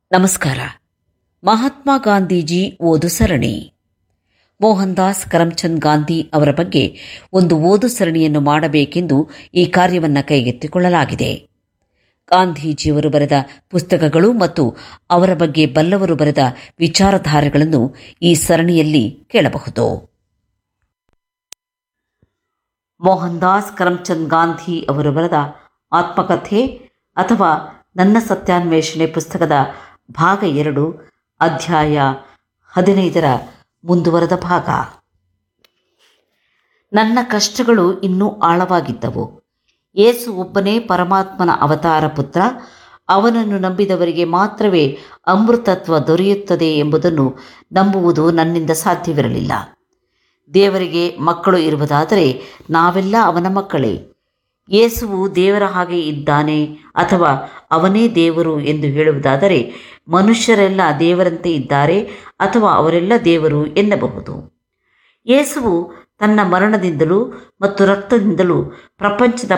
ನಮಸ್ಕಾರ ಮಹಾತ್ಮ ಗಾಂಧೀಜಿ ಓದು ಸರಣಿ ಮೋಹನ್ ದಾಸ್ ಕರಮ್ಚಂದ್ ಗಾಂಧಿ ಅವರ ಬಗ್ಗೆ ಒಂದು ಓದು ಸರಣಿಯನ್ನು ಮಾಡಬೇಕೆಂದು ಈ ಕಾರ್ಯವನ್ನು ಕೈಗೆತ್ತಿಕೊಳ್ಳಲಾಗಿದೆ ಗಾಂಧೀಜಿಯವರು ಬರೆದ ಪುಸ್ತಕಗಳು ಮತ್ತು ಅವರ ಬಗ್ಗೆ ಬಲ್ಲವರು ಬರೆದ ವಿಚಾರಧಾರೆಗಳನ್ನು ಈ ಸರಣಿಯಲ್ಲಿ ಕೇಳಬಹುದು ಮೋಹನ್ ದಾಸ್ ಕರಮ್ಚಂದ್ ಗಾಂಧಿ ಅವರು ಬರೆದ ಆತ್ಮಕಥೆ ಅಥವಾ ನನ್ನ ಸತ್ಯಾನ್ವೇಷಣೆ ಪುಸ್ತಕದ ಭಾಗ ಎರಡು ಅಧ್ಯಾಯ ಹದಿನೈದರ ಮುಂದುವರೆದ ಭಾಗ ನನ್ನ ಕಷ್ಟಗಳು ಇನ್ನೂ ಆಳವಾಗಿದ್ದವು ಯೇಸು ಒಬ್ಬನೇ ಪರಮಾತ್ಮನ ಅವತಾರ ಪುತ್ರ ಅವನನ್ನು ನಂಬಿದವರಿಗೆ ಮಾತ್ರವೇ ಅಮೃತತ್ವ ದೊರೆಯುತ್ತದೆ ಎಂಬುದನ್ನು ನಂಬುವುದು ನನ್ನಿಂದ ಸಾಧ್ಯವಿರಲಿಲ್ಲ ದೇವರಿಗೆ ಮಕ್ಕಳು ಇರುವುದಾದರೆ ನಾವೆಲ್ಲ ಅವನ ಮಕ್ಕಳೇ ಯೇಸುವು ದೇವರ ಹಾಗೆ ಇದ್ದಾನೆ ಅಥವಾ ಅವನೇ ದೇವರು ಎಂದು ಹೇಳುವುದಾದರೆ ಮನುಷ್ಯರೆಲ್ಲ ದೇವರಂತೆ ಇದ್ದಾರೆ ಅಥವಾ ಅವರೆಲ್ಲ ದೇವರು ಎನ್ನಬಹುದು ಯೇಸುವು ತನ್ನ ಮರಣದಿಂದಲೂ ಮತ್ತು ರಕ್ತದಿಂದಲೂ ಪ್ರಪಂಚದ